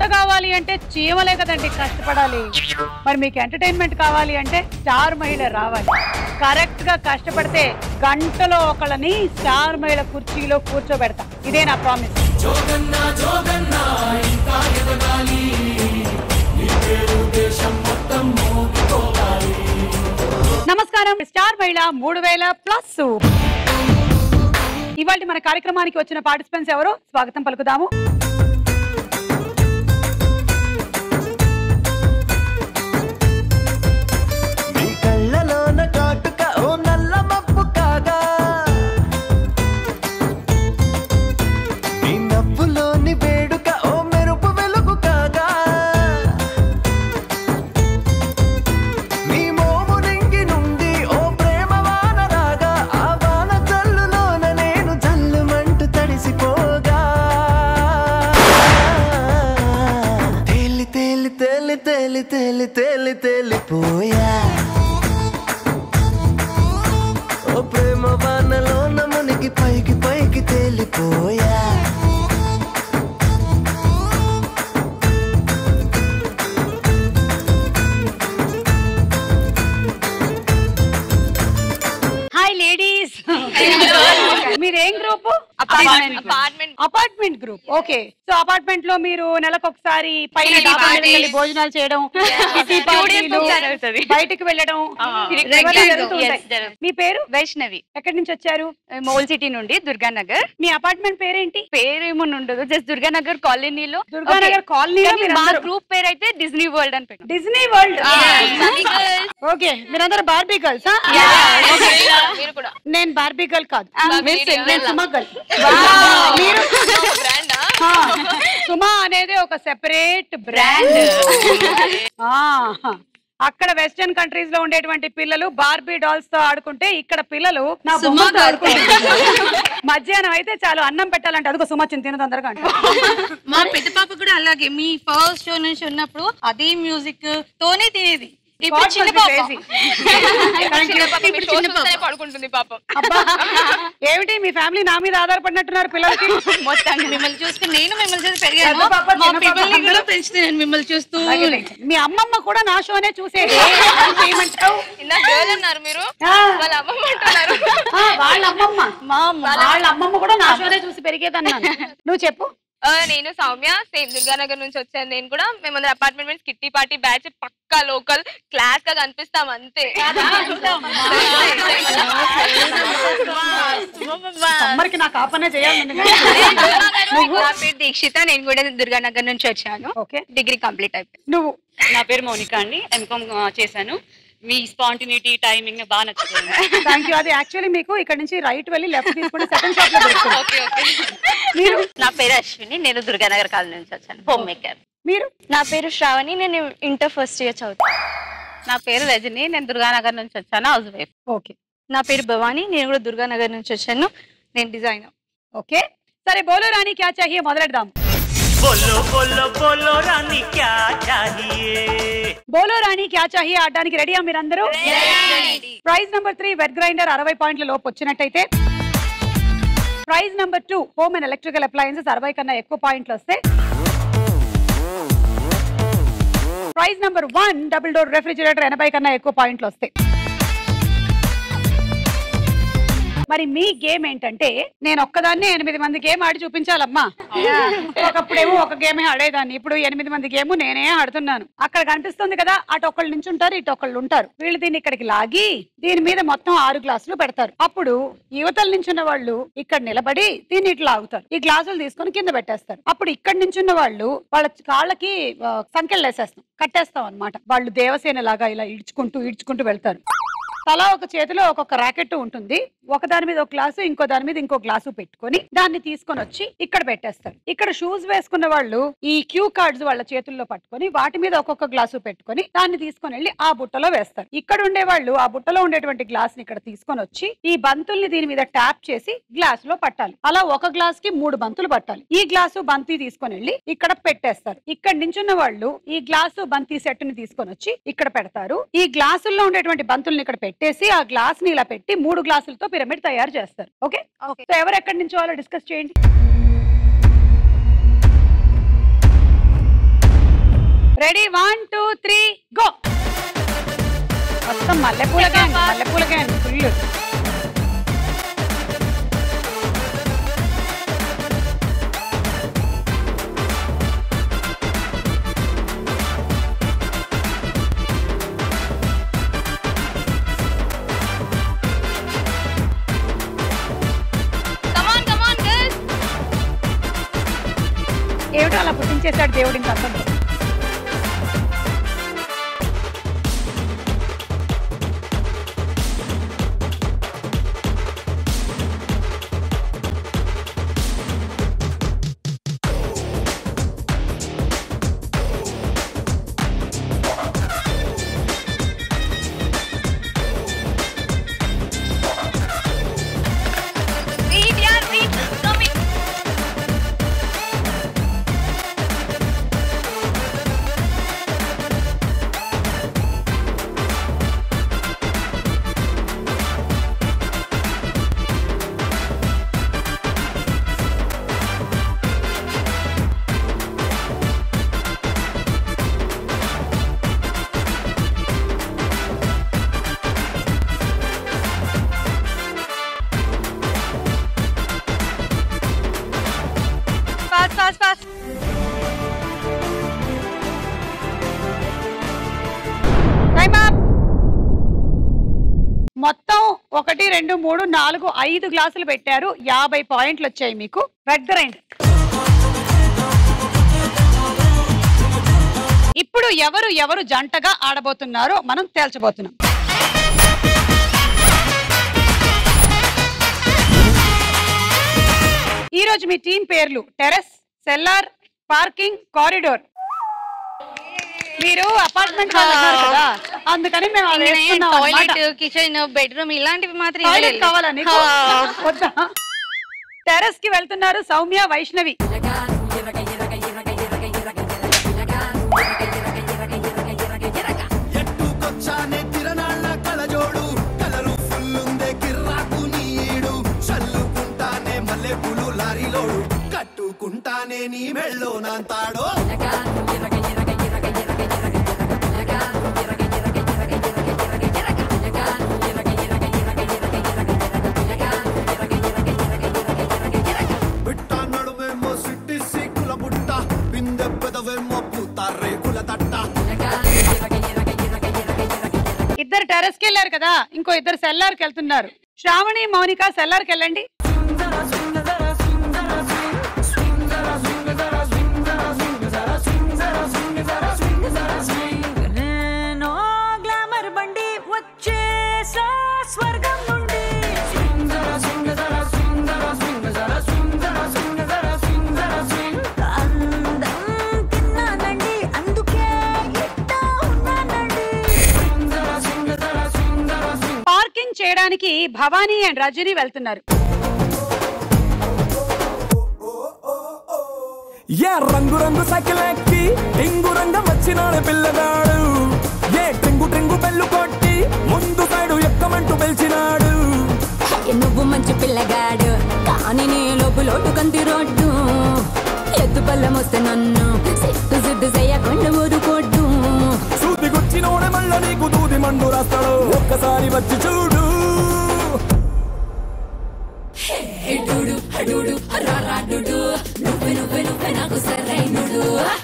కావాలి అంటే చీమలే కదండి కష్టపడాలి మరి మీకు ఎంటర్టైన్మెంట్ కావాలి అంటే స్టార్ మహిళ రావాలి కరెక్ట్ గా కష్టపడితే గంటలో ఒకళ్ళని స్టార్ మహిళ కుర్చీలో కూర్చోబెడతా ఇదే నా ప్రామిస్ నమస్కారం స్టార్ మహిళ మూడు వేల ప్లస్ ఇవాళ మన కార్యక్రమానికి వచ్చిన పార్టిసిపెంట్స్ ఎవరు స్వాగతం పలుకుదాము నీ కళ్ళలోన కాటుక ఓ నల్ల మబ్బు కాగా నీ నవ్వులోని వేడుక ఓ మెరుపు వెలుగు కాగా నీ మోము రింగి నుండి ఓ ప్రేమ వాన రాగా ఆ వాన జల్లులోన నేను జల్లుమంటూ తడిసిపోగా తేలి తేలి తేలి తేలి తేలి తేలి తేలిపోయా ఓ ప్రేమ వానలోన మునిగి పైకి పైకి తేలిపోయా హాయ్ లేడీస్ మీరేం group Apartment. Apartment apartment group okay so apartment లో మీరు నెలకు ఒకసారి పైన Kitty డాబా మీద parties. వెళ్ళి భోజనాలు చేయడం కిట్టి Two days పార్టీలు ఒకసారి అవుతది. బయటికి వెళ్ళడం Regular regular గా. జరుగుతూ ఉంటాయి. Yes, జరుగుతుంది. మీ పేరు వైష్ణవి ఎక్కడి నుంచి వచ్చారు మోల్ సిటీ నుండి దుర్గానగర్ మీ అపార్ట్మెంట్ పేరేంటి పేరేమో ఉండదు జస్ట్ దుర్గానగర్ కాలనీలో దుర్గానగర్ కాలనీలో మా మీరందరూ గ్రూప్ పేరు అయితే డిజ్నీ వరల్డ్ అని పెట్టాం Disney world Sunny girls. Okay మీరందరూ బార్బీ గర్ల్స్ మీరు కూడా నేను బార్బీ గర్ల్ కాదు మీరు నేను Cinderella. సుమా గర్ల్ మీరు ఆ, సుమా అనేది ఒక సెపరేట్ బ్రాండ్ అక్కడ వెస్టర్న్ కంట్రీస్ లో ఉండేటువంటి పిల్లలు బార్బీ డాల్స్ తో ఆడుకుంటే ఇక్కడ పిల్లలు నా బొమ్మతో ఆడుకుంటారు మధ్యాహ్నం అయితే చాలు అన్నం పెట్టాలంటే అదిగో సుమా చిన్న తిన తొందరగా అంట మా పెద్ద పాప కూడా అలాగే మీ ఫస్ట్ షో నుంచి ఉన్నప్పుడు అదే మ్యూజిక్ తోనే తినేది ఇప్పుడు God చిన్న must be పాప crazy. ఇప్పుడు చిన్న పాప పడుకుంటుంది పాపం అబ్బా ఏమిటి మీ ఫ్యామిలీ నా మీద ఆధారపడినట్టున్నారు పిల్లలకి మొత్తాన్ని మిమ్మల్ని చూస్తూ నేను మిమ్మల్ని చూసి పెరిగాను పెద్ద పాప, మా చిన్న పాప పిల్లల్ని కూడా అందరూ- పెంచుతున్నాను మిమ్మల్ని చూస్తూ మీ అమ్మమ్మ కూడా నా షోనే చూసేది ఏం చేయమంటావు? ఇందాక గర్ల్ అన్నారు మీరు ఆ, వాళ్ళ అమ్మమ్మ అంటున్నారు ఆ, వాళ్ళ అమ్మమ్మ మా అమ్మ వాళ్ళ అమ్మమ్మ కూడా నా షోనే చూసి పెరిగేదన్నాను నువ్వు చెప్పు ఆ, నేను సౌమ్య సేమ్ దుర్గానగర్ నుంచి వచ్చాను నేను కూడా మేమందరం అపార్ట్మెంట్ కిట్టి పార్టీ బ్యాచ్ పక్కా లోకల్ క్లాస్ గా కనిపిస్తాం అంతే సమ్మర్కి నాకు ఆపనే చేయాలి నా పేరు దీక్షిత నేను కూడా దుర్గానగర్ నుంచి వచ్చాను ఓకే డిగ్రీ కంప్లీట్ అయిపోయింది నువ్వు నా పేరు మౌనిక అండి ఎంకామ్ చేశాను మీ స్పాంటినిటీ టైమింగ్ బాగా నచ్చుతుంది థ్యాంక్ యూ అది యాక్చువల్లీ మీకు ఇక్కడ నుంచి రైట్ వెళ్ళి లెఫ్ట్ తీసుకుంటే సెకండ్ షాప్ లో దొరుకుతుంది ఓకే ఓకే మీరు నా పేరు అశ్విని నేను దుర్గానగర్ కాలనీ నుంచి వచ్చాను హోమ్ మేకర్ మీరు నా పేరు శ్రావణి నేను ఇంటర్ ఫస్ట్ ఇయర్ చదువుతాను నా పేరు రజని నేను దుర్గానగర్ నుంచి వచ్చాను హౌస్ వైఫ్ ఓకే నా పేరు భవాని నేను కూడా దుర్గానగర్ నుంచి వచ్చాను నేను డిజైనర్ ఓకే సరే బోలో రాణి క్యా చాహియే మొదలెడదాం బోలో బోలో బోలో రాని క్యా చాహియే బోలో రాణి క్యా చాహియే ఆడడానికి రెడీయా మీరందరూ prize number three wet grinder అరవై పాయింట్ల లోపు వచ్చినట్టయితే prize number two home and electrical appliances అరవై కన్నా ఎక్కువ పాయింట్లు వస్తే prize number one double door refrigerator ఎనభై కన్నా ఎక్కువ పాయింట్లు వస్తాయి మరి మీ గేమ్ ఏంటంటే నేను ఒక్కదాన్నే ఎనిమిది మంది గేమ్ ఆడి చూపించాలమ్మా ఒకప్పుడేమో ఒక గేమే ఆడేదాన్ని ఇప్పుడు ఎనిమిది మంది గేమ్ నేనే ఆడుతున్నాను అక్కడ కనిపిస్తుంది కదా అటు ఒకళ్ళు నుంచి ఉంటారు ఇటు ఒకళ్ళు ఉంటారు వీళ్ళు దీన్ని ఇక్కడికి లాగి దీని మీద మొత్తం ఆరు గ్లాసులు పెడతారు అప్పుడు యువతల నుంచి ఉన్న వాళ్ళు ఇక్కడ నిలబడి దీన్ని ఇట్లా లాగుతారు ఈ గ్లాసులు తీసుకొని కింద పెట్టేస్తారు అప్పుడు ఇక్కడ నుంచి ఉన్న వాళ్ళు వాళ్ళ కాళ్ళకి ఆ, సంకెళ్ళు వేసేస్తాం కట్టేస్తాం అన్నమాట వాళ్ళు దేవసేన లాగా ఇలా ఇడ్చుకుంటూ ఇడ్చుకుంటూ వెళ్తారు తలా ఒక చేతిలో ఒక్కొక్క ర్యాకెట్ ఉంటుంది ఒక దాని మీద ఒక గ్లాసు ఇంకో దాని మీద ఇంకో గ్లాసు పెట్టుకొని దాన్ని తీసుకొని వచ్చి ఇక్కడ పెట్టేస్తారు ఇక్కడ షూస్ వేసుకున్న వాళ్ళు ఈ క్యూ కార్డ్స్ వాళ్ళ చేతుల్లో పట్టుకొని వాటి మీద ఒక్కొక్క గ్లాసు పెట్టుకొని దాన్ని తీసుకొని వెళ్ళి ఆ బుట్టలో వేస్తారు ఇక్కడ ఉండే వాళ్ళు ఆ బుట్టలో ఉండేటువంటి గ్లాస్ ని ఇక్కడ తీసుకొని వచ్చి ఈ బంతుల్ని దీని మీద ట్యాప్ చేసి గ్లాస్ లో పట్టాలి అలా ఒక గ్లాస్ కి మూడు బంతులు పట్టాలి ఈ గ్లాసు బంతి తీసుకొని వెళ్ళి ఇక్కడ పెట్టేస్తారు ఇక్కడ నించున్న వాళ్ళు ఈ గ్లాసు బంతి సెట్ ని తీసుకొని వచ్చి ఇక్కడ పెడతారు ఈ గ్లాసుల్లో ఉండేటువంటి బంతుల్ని ఇక్కడ పెట్టేసి ఆ గ్లాస్ ని ఇలా పెట్టి మూడు గ్లాసులతో పిరమిడ్ తయారు చేస్తారు ఓకే సో ఎవరు ఎక్కడి నుంచో వాళ్ళు డిస్కస్ చేయండి ready one two three go మొత్తం మల్లెపూల గ్యాంగ్ మల్లెపూల gang full come on come on girls ఏమిటో అలా పుట్టించేశాడు దేవుడి ఇంత అందంతో. రీడ్ యార్ read coming fast fast fast Time up. మొత్తం ఒకటి రెండు మూడు నాలుగు ఐదు గ్లాసులు పెట్టారు యాభై పాయింట్లు వచ్చాయి మీకు రెడ్ రైండ్ ఇప్పుడు ఎవరు ఎవరు జంటగా ఆడబోతున్నారో మనం తేల్చబోతున్నాం ఈ రోజు మీ టీం పేర్లు టెరెస్ సెల్లార్ పార్కింగ్ కారిడోర్ మీరు అపార్ట్మెంట్ కదా అందుకని మేము అది వేస్తున్నాం అన్నమాట. టాయిలెట్ కిచెన్ బెడ్రూమ్ ఇలాంటివి మాత్రం టాయిలెట్ ఇవ్వలేదు. కావాలా నీకు ఆ. వద్దా టెర్రస్ కి వెళ్తున్నారు సౌమ్య వైష్ణవి ఎట్టుకొచ్చానే తిరనాళ్ళ కలజోడు కలరు ఫుల్లుందే కిర్రాకు నీడు చల్లుకుంటానే మల్లెపూలు లారీలోడు కట్టుకుంటానే నీ మెళ్ళో నాంతాడో బిట్ట నడుమేమో సిట్టి సీకుల బుట్ట పిందె పెదవేమో పూత రేకుల తట్ట ఇద్దరు టెర్రస్ కి వెళ్ళారు కదా ఇంకో ఇద్దరు సెల్లార్ కి వెళ్తున్నారు శ్రావణి మౌనిక సెల్లార్ కి వెళ్ళండి నేను గ్లామర్ బండి వచ్చేసా స్వర్గం నుండి అందం తిన్నానండి అందుకే ఇట్టా ఉన్నానండి పార్కింగ్ చేయడానికి భవానీ అండ్ రజని వెళ్తున్నారు ఏ రంగు రంగు సైకిల్ ఎక్కి టింగు రంగం వచ్చినాడు పిల్లగాడు ఏ టింగు టింగు బెల్లు కొట్టి ముందు సైడు ఎక్కమంటూ పిలిచినాడు నువ్వు మంచి పిల్లగాడు కానీ నీ లోపు లోటు కంది రోడ్డు ఎత్తు పళ్ళం వస్తే నన్ను సిట్టు సిద్దు చేయకుండా ఊరుకోడ్డు సూది గుచ్చినోడే మళ్ళ నీకు దూది మండు రాస్తాడు ఒక్కసారి వచ్చి చూడు నువ్వే నువ్వే నువ్వే నాకు సరైనడు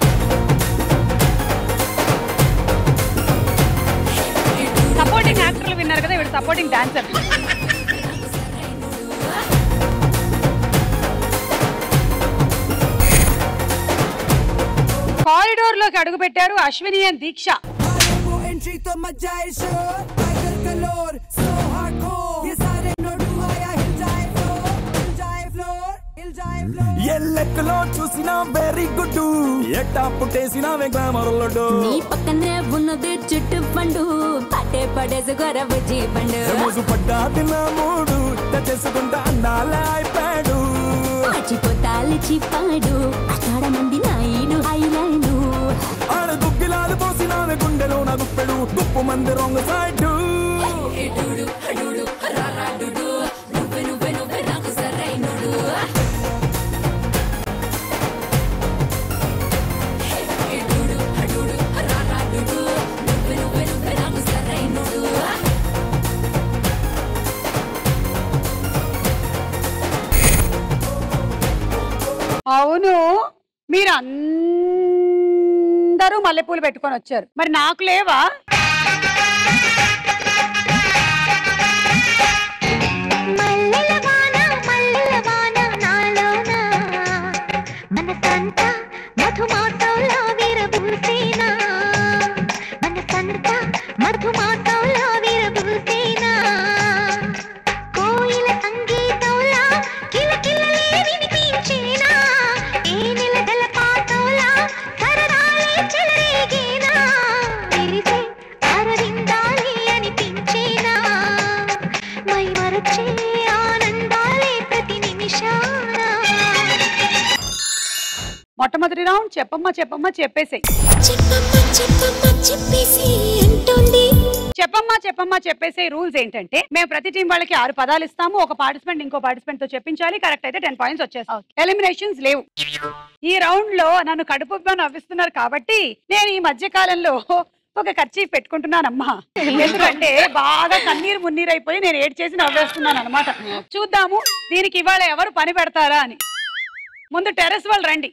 సపోర్టింగ్ యాక్టర్లు విన్నారు కదా వీడు సపోర్టింగ్ డాన్సర్ కారిడోర్ లోకి అడుగు పెట్టారు అశ్విని అండ్ దీక్ష एंट्री तो मच जाए शोर टाइगर कलोर सो हार्डकोर ये सारे नोटू आया हिल जाए फ्लोर हिल जाए फ्लोर हिल जाए फ्लोर ఏ లెక్కలో చూసినా వెరీ గుడ్ ఎట్టా పుట్టేసినావే గ్లామర్ లడ్డు నీ పక్కనే ఉన్నది చుట్టు పండు పట్టే పడేసి గొరవ పండు రోజు పడ్డా తిన్న మూడు చేసుకుంటా అన్నాలే అయిపోయాడు మర్చిపోతాలి చిప్పాడు అక్కడ మంది నాయుడు ఐలాండు ఆడ దుగ్గిలాలు పోసినావే గుండెలో నా గుప్పెడు గుప్పు మంది రొంగ సైడ్ నువ్వే నువ్వే నువ్వే నాకు సరైనడు అవును మీరు అందరూ మల్లెపూలు పెట్టుకొని వచ్చారు మరి నాకు లేవా మల్లెల వాన మల్లెల వాన నాలోన మనసంతా మధుమాసంలా విరబూసేనా మనసంతా మధుమాసంలా విరబూసేనా కోయిల సంగీతంలా కిలకిలలే వినిపించేనా తేనెల జలపాతంలా సరదాలే చెలరేగేనా విరిసే అరవిందాలే అనిపించేనా మై మరచే ఆనందాలే ప్రతి నిమిషాన మొట్టమొదటి రౌండ్ చెప్పమ్మా చెప్పమ్మా చెప్పేసేయ్ చెప్పమ్మ చెప్పమ్మ చెప్పేసి అంటోంది చెప్పమ్మా చెప్పమ్మా చెప్పేసే రూల్స్ ఏంటంటే మేము ప్రతి టీం వాళ్ళకి ఆరు పదాలు ఇస్తాము ఒక పార్టిసిపెంట్ ఇంకో పార్టిసిపెంట్ తో చెప్పించాలి కరెక్ట్ అయితే టెన్ పాయింట్స్ వచ్చేస్తాయి ఎలిమినేషన్స్ లేవు ఈ రౌండ్ లో నన్ను కడుపు నవ్విస్తున్నారు కాబట్టి నేను ఈ మధ్య కాలంలో ఒక ఖర్చు పెట్టుకుంటున్నానమ్మా ఎందుకంటే బాగా కన్నీరు మున్నీరు అయిపోయి నేను ఏడ్ చేసి నవ్వేస్తున్నాను అనమాట చూద్దాము దీనికి ఇవాళ ఎవరు పని పెడతారా అని ముందు టెరెస్ వాళ్ళు రండి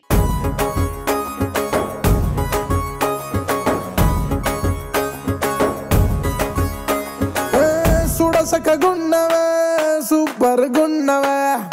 సుడసకగున్నవే సూపర్ గున్నవే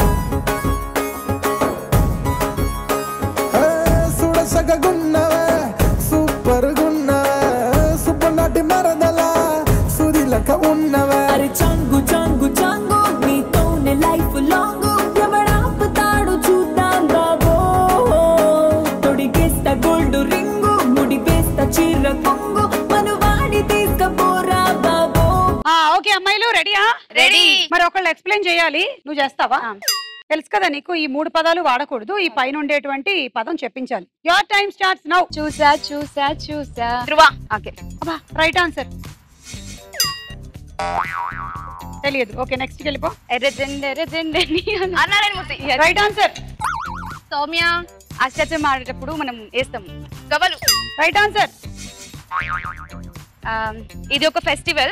సుడసకగున్నవే సూపర్ గున్నవే సుబ్బనాటి మరదల సుదిలక ఉన్నవే అరే చంగు చంగు చంగు నీతోనే లైఫ్ లాంగ్ ఎవడాపుతాడు చూద్దాం బాబో తొడిగేస్తా గోల్డ్ రింగు ముడి వేస్తా చీర కొంగు మనువాడి తీసుకపోరా బాబో ఆ ఓకే అమ్మాయిలు రెడీయా రెడీ మరి ఒకళ్ళు ఎక్స్ప్లెయిన్ చేయాలి నువ్వు చేస్తావా తెలుసు కదా నీకు ఈ మూడు పదాలు వాడకూడదు ఈ పైన ఉండేటువంటి పదం చెప్పించాలి యువర్ టైం స్టార్ట్స్ నౌ చూసా చూసా చూసా ధ్రువ ఓకే అబ్బా రైట్ ఆన్సర్ తెలియదు ఓకే నెక్స్ట్ వెళ్ళిపో ఎర్రజెండ ఎర్రజెండ అన్నారాయణ మూర్తి రైట్ ఆన్సర్ సౌమ్య అష్టాచం ఆడేటప్పుడు మనం వేస్తాం గవలు రైట్ ఆన్సర్ ఆ, ఇది ఒక ఫెస్టివల్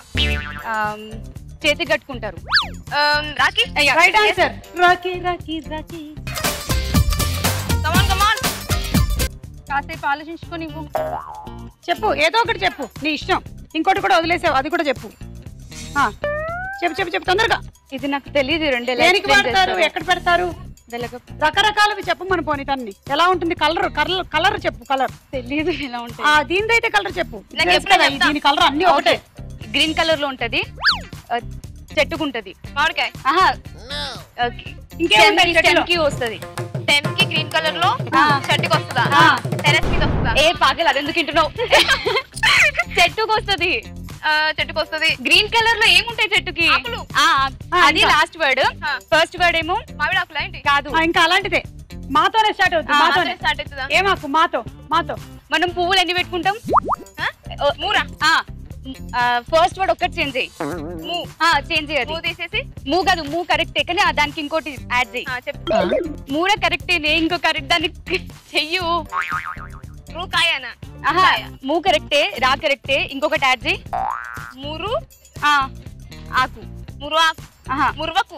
చేతి కట్టుకుంటారు ఆమ్, Rakhi right answer Rakhi Rakhi Rakhi come on come on కాసేపు ఆలోచించుకొని ఇవ్వు చెప్పు ఏదో ఒకటి చెప్పు నీ ఇష్టం ఇంకోటి కూడా వదిలేసావు అది కూడా చెప్పు ఆ, చెప్పు చెప్పు చెప్పు తొందరగా ఇది నాకు తెలియదు రెండు ఎలా దేనికి explain వాడతారు చేస్తారో. ఎక్కడ పెడతారు వెలగ రకరకాలవి చెప్పు మన పోనీ తన్ని ఎలా ఉంటుంది కలర్ కలర్ కలర్ చెప్పు కలర్ తెలియదు ఎలా ఉంటుంది ఆ దీనిదైతే కలర్ చెప్పు నాకు తెలుసు ఎప్పుడో కదా, చెప్తా. దీని కలర్ అన్ని ఒకటే గ్రీన్ కలర్ లో ఉంటది ఆ, చెట్టుకుంటది మామిడికాయ ఆహా ఇంకేముంటాయి చెట్టులో? కి వస్తది టెన్ కి గ్రీన్ కలర్ లో ఆ. షర్ట్కి వస్తుందా ఆ. టెరెస్ మీద వస్తుందా ఏ పాగలు అదెందుకు తింటున్నావు చెట్టుకు వస్తది ఆ, చెట్టుకి వస్తుంది గ్రీన్ కలర్ లో ఏముంటాయి చెట్టుకి ఆకులు. ఆ, ఆ, అది ఇంకా. లాస్ట్ వర్డ్ ఆ. ఫస్ట్ వర్డ్ ఏమో మామిడి ఆకులు ఏంటి కాదు ఆ, ఇంకా అలాంటిదే మాతోనే స్టార్ట్ అవుతుంది ఆ, మాతోనే స్టార్ట్ అవుతుందా ఏమాకు మాతో మాతో మనం పువ్వులు ఎన్ని పెట్టుకుంటాం ఆ? మూరా ఫస్ట్ వర్డ్ ఒక్కటి చేంజ్ చేయి మూ చేంజ్ మూ చేయాలి తీసేసి మూ కాదు మూ కరెక్టే కానీ ఆ దానికి ఇంకోటి యాడ్ చేయి ఆ, చెప్పు మూడ కరెక్టే ఇంకో కరెక్ట్ దానికి చెయ్యు రూ కాయనా ఆహా మూ కరెక్టే రా కరెక్టే ఇంకొకటి యాడ్ చేయి మురు ఆ, ఆకు మురు ఆకు ఆహా మురువకు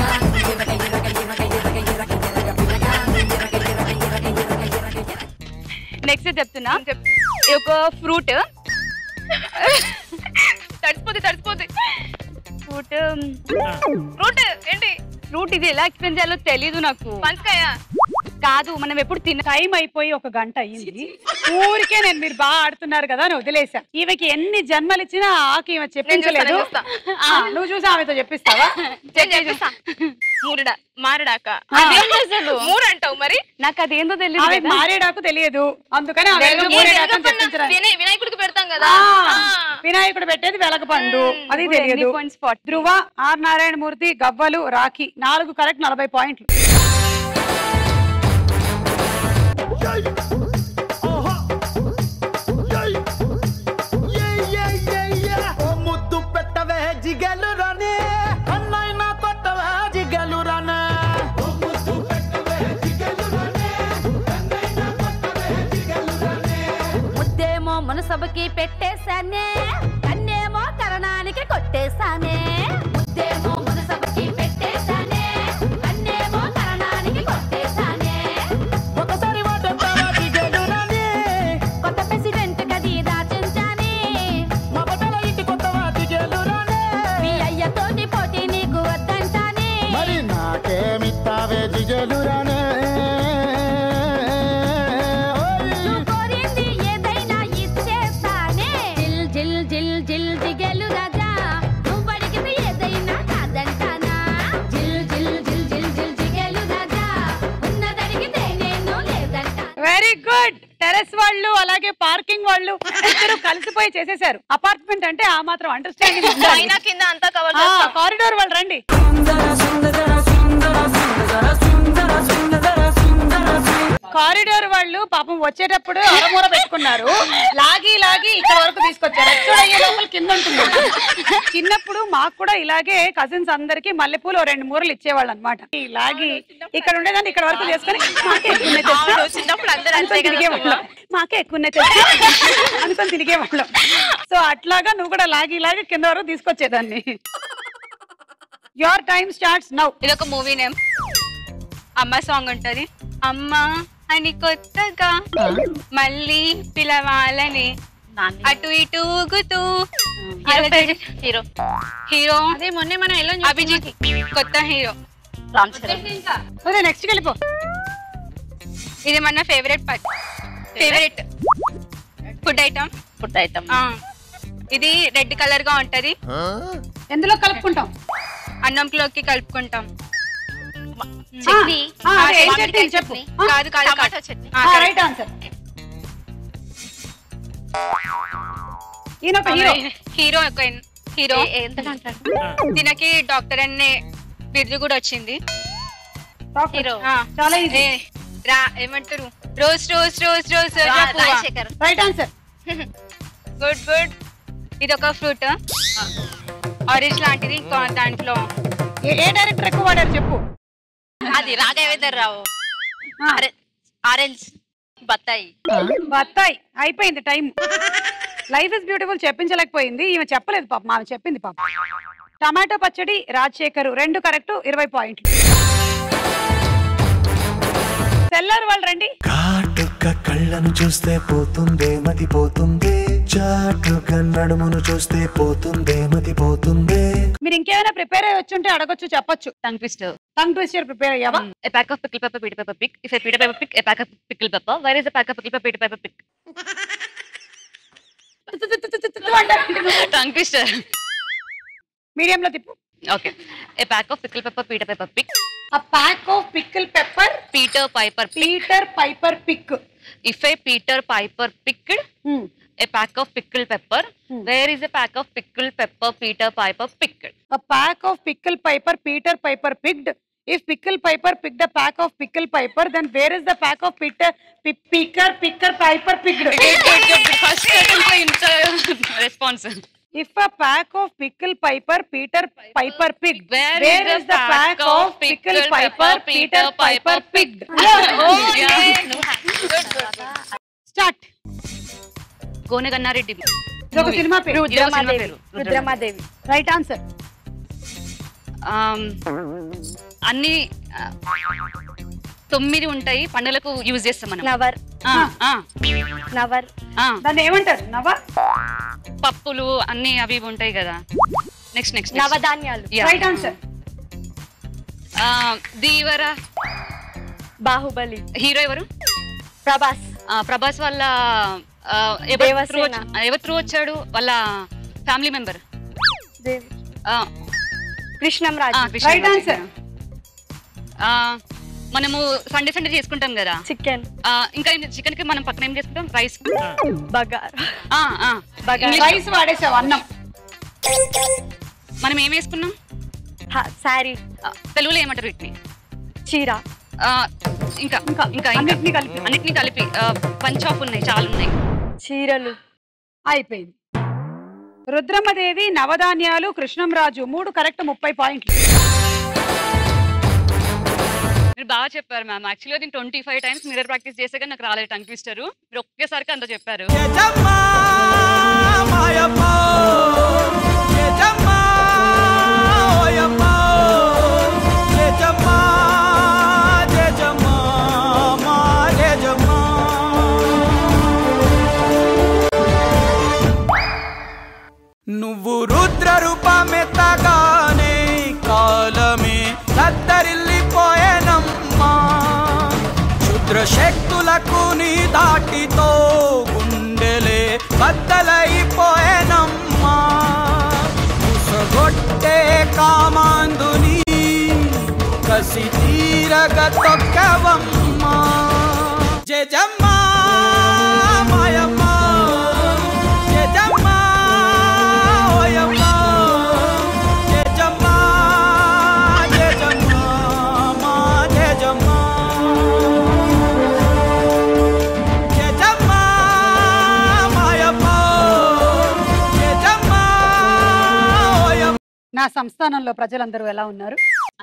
నెక్స్ట్ చెప్తున్నా చెప్పు ఇది ఒక ఫ్రూట్ తడిసిపోతే తడిసిపోతే ఫ్రూట్ ఫ్రూట్ ఏంటి ఫ్రూట్ ఇది ఎలా ఎక్స్ప్లెయిన్ చేయాలో తెలీదు నాకు పంచకాయ కాదు మనం ఎప్పుడు తిన టైం అయిపోయి ఒక గంట అయ్యింది ఊరికే నేను మీరు బాగా ఆడుతున్నారు కదా అని వదిలేసా ఈమెకి ఎన్ని జన్మలు ఇచ్చినా ఆకి ఈమె చెప్పించలేదు నేను చూస్తా, ఆ, నువ్వు చూసి ఆమెతో చెప్పిస్తావా నేను చెప్పేస్తా మూరడా మారడాక అదేంటి అసలు? మూరు అంటావు మరి నాకు అదేందో తెలియదు ఆమె కదా. మారేడాకు తెలియదు అందుకని ఆమె ఏదో ఏ మూరేడాకు అని వెలగపన్న చెప్పించడానికి వినాయ- వినాయకుడికి పెడతాం కదా ఆ, ఆ. వినాయకుడు పెట్టేది వెలగపండు అది ఇప్పుడు ఎన్ని తెలియదు points? Forty. Dhruva R Narayanamurthy గవ్వలు రాఖీ నాలుగు కరెక్ట్ నలభై పాయింట్లు ఓ ముద్దు పెట్టవే జిగలు రానే అన్నైనా కొట్టవే జిగలు రానే ముద్దేమో మనసభకి పెట్టేశానే కన్నేమో కరణానికి కొట్టేశానే ముద్దేమో మనసభకి పెట్టేశానే కన్నేమో కరణానికి టెర్రస్ వాళ్ళు అలాగే పార్కింగ్ వాళ్ళు ఇద్దరు కలిసిపోయి చేసేసారు అపార్ట్మెంట్ అంటే ఆ మాత్రం అండర్స్టాండింగ్ పైన కింద అంతా కవర్ కారిడోర్ వాళ్ళు రండి కారిడోర్ వాళ్ళు పాపం వచ్చేటప్పుడు అరమూర పెట్టుకున్నారు లాగి లాగి ఇక్కడ వరకు తీసుకొచ్చారు ఎక్కడ అయ్యే లోపల కింద ఉంటుంది చిన్నప్పుడు మాకు కూడా ఇలాగే కజిన్స్ అందరికి మల్లెపూలు ఓ రెండు మూరలు ఇచ్చేవాళ్ళు అనమాట లాగి ఇక్కడ ఉండేదాన్ని ఇక్కడ వరకు చేసుకొని మాకే ఎక్కువ ఉన్నాయి తెలుసా? అవును, చిన్నప్పుడు అందరూ అంతే అనుకొని కదా తిరిగేవాళ్ళం మాకే ఎక్కువ ఉన్నాయి తెలుసా? అనుకొని తిరిగేవాళ్ళం సో అట్లాగా నువ్వు కూడా లాగి లాగి కింద వరకు తీసుకొచ్చేదాన్ని యువర్ టైం స్టార్ట్స్ నౌ ఇది ఒక మూవీ నేమ్ అమ్మ సాంగ్ ఉంటది అమ్మ అని కొత్తగా మళ్ళీ పిలవాలని అటు ఇటు ఊగుతూ హీరో హీరో అదే మొన్నే మనం ఎలా అభిజిత్ కొత్త హీరో రామ్ చరణ్ అదే నెక్స్ట్ వెళ్ళిపో ఇది మన favourite part favourite food item food item ఇది రెడ్ కలర్ గా ఉంటది ఎందులో కలుపుకుంటాం అన్నంలోకి కలుపుకుంటాం చట్నీ ఆ, అదే, ఏం చట్నీ చెప్పు ఆ, కాదు కాదు టమాటో కాదు. చట్నీ ఆ, ఆ, correct. రైట్ ఆన్సర్ ఈయన ఒక హీరో హీరో ఒక హీరో ఏ- ఎంత అంటారు దీనికి డాక్టర్ అనే బిరుదు కూడా వచ్చింది హీరో ఆ, చాలా ఈజీ ఏ, రా ఏమంటారు rose rose rose rose Rajasekhar right answer good good ఇది ఒక ఫ్రూట్ ఆరెంజ్ లాంటిది ఇంకో దాంట్లో ఏ ఏ డైరెక్టర్ ఎక్కువ వాడారు చెప్పు అది రాఘవేందర్ రావు ఆ, ఆరెంజ్ బత్తాయి బత్తాయి అయిపోయింది టైం లైఫ్ ఇస్ బ్యూటిఫుల్ చెప్పించలేకపోయింది ఈమె చెప్పలేదు పాపం ఆమె చెప్పింది పాపం టమాటో పచ్చడి రాజశేఖర్ రెండు కరెక్ట్ ఇరవై పాయింట్లు సెల్లర్ వాళ్ళు రండి కాటుక కళ్ళను చూస్తే పోతుందే మతి పోతుందే చాటుగా నడుమును చూస్తే పోతుందే మతి పోతుందే మీరు ఇంకేమైనా ప్రిపేర్ అయ్యి వచ్చుంటే అడగొచ్చు చెప్పొచ్చు tongue twister tongue twister prepare అయ్యావా a pack of pickle pepper, peter pepper pick. If a peter pepper pick, a pack of pickle pepper. Where is a pack of pickle pepper, peter pepper pick? Tongue twister. Medium లో తిప్పు Okay. A pack of pickle pepper, peter pepper pick. ఆ pack of pickle pepper Peter Piper pick. Peter Piper pick If a Peter Piper picked a pack of pickle pepper, where is a pack of pickle pepper, Peter Piper picked? a pack of pickle piper peter piper picked if pickle piper picked a pack of pickle piper then where is the pack of peter pi- picker picker piper picked First attempt response. if a pack of pickle piper peter piper picked Where where is is the the pack pack of of pickle pickle piper pepper peter Peter piper Piper picked start Gona Ganna Reddy ఇది ఒక cinema పేరు ఇది ఒక cinema పేరు Rudramadevi right answer Um, అన్ని ఆ, తొమ్మిది ఉంటాయి పండుగలకు యూజ్ చేస్తాం మనం నవర్ ఆ, ఆ, నవర్ ఆ. దాన్ని ఏమంటారు నవ్వా పప్పులు అన్ని అవి ఇవి ఉంటాయి కదా నెక్స్ట్ నెక్స్ట్ నవధాన్యాలు రైట్ ఆన్సర్ దీవర బాహుబలి హీరో ఎవరు ప్రభాస్ ఆ, ప్రభాస్ వాళ్ళ ఆ, ఎవరు దేవసేన. through వచ్చ- ఆ, ఎవరు త్రూ వచ్చాడు వాళ్ళ ఫ్యామిలీ మెంబర్ దేవి కృష్ణం రాజు రైట్ ఆన్సర్ మనము సండే సండే చేసుకుంటాం కదా చికెన్ ఆ, ఇంకా చికెన్ కి మనం పక్కన ఏం చేసుకుంటాం రైస్ బగార్ రైస్ వాడేసావు అన్నం మనం ఏం వేసుకున్నాం శారీ ఆ, తెలుగులో ఏమంటారు వీటిని చీర ఆ, ఇంకా ఇంకా ఇంకా అన్నిటినీ కలిపి అన్నిటిని కలిపి పంచ్ ఆఫ్ ఉన్నాయి చాలా ఉన్నాయి చీరలు అయిపోయింది రుద్రమ్మదేవి నవధాన్యాలు కృష్ణంరాజు మూడు కరెక్ట్ ముప్పై పాయింట్లు మీరు బాగా చెప్పారు మ్యామ్ యాక్చువల్గా నేను twenty five times mirror practice చేసే కానీ నాకు రాలేదు టంగ్ ట్విస్టర్ మీరు ఒకేసారికి అంత చెప్పారు యజమ్మా మాయమ్మ యజమ్మా ఓయమ్మ యజమ్మా యజమ్మా మా యజమ్మా నువ్వు రుద్ర రూపమెత్తగానే కాలమే దద్దరిల్లిపోయేనమ్మా క్షుద్ర శక్తులకు నీ దాటితో గుండెలే బద్దలైపోయేనమ్మా ఉసగొట్టే కామాందుని కసి తీరగ తొక్కవమ్మా జజమ్మా నా సంస్థానంలో ప్రజలందరూ ఎలా ఉన్నారు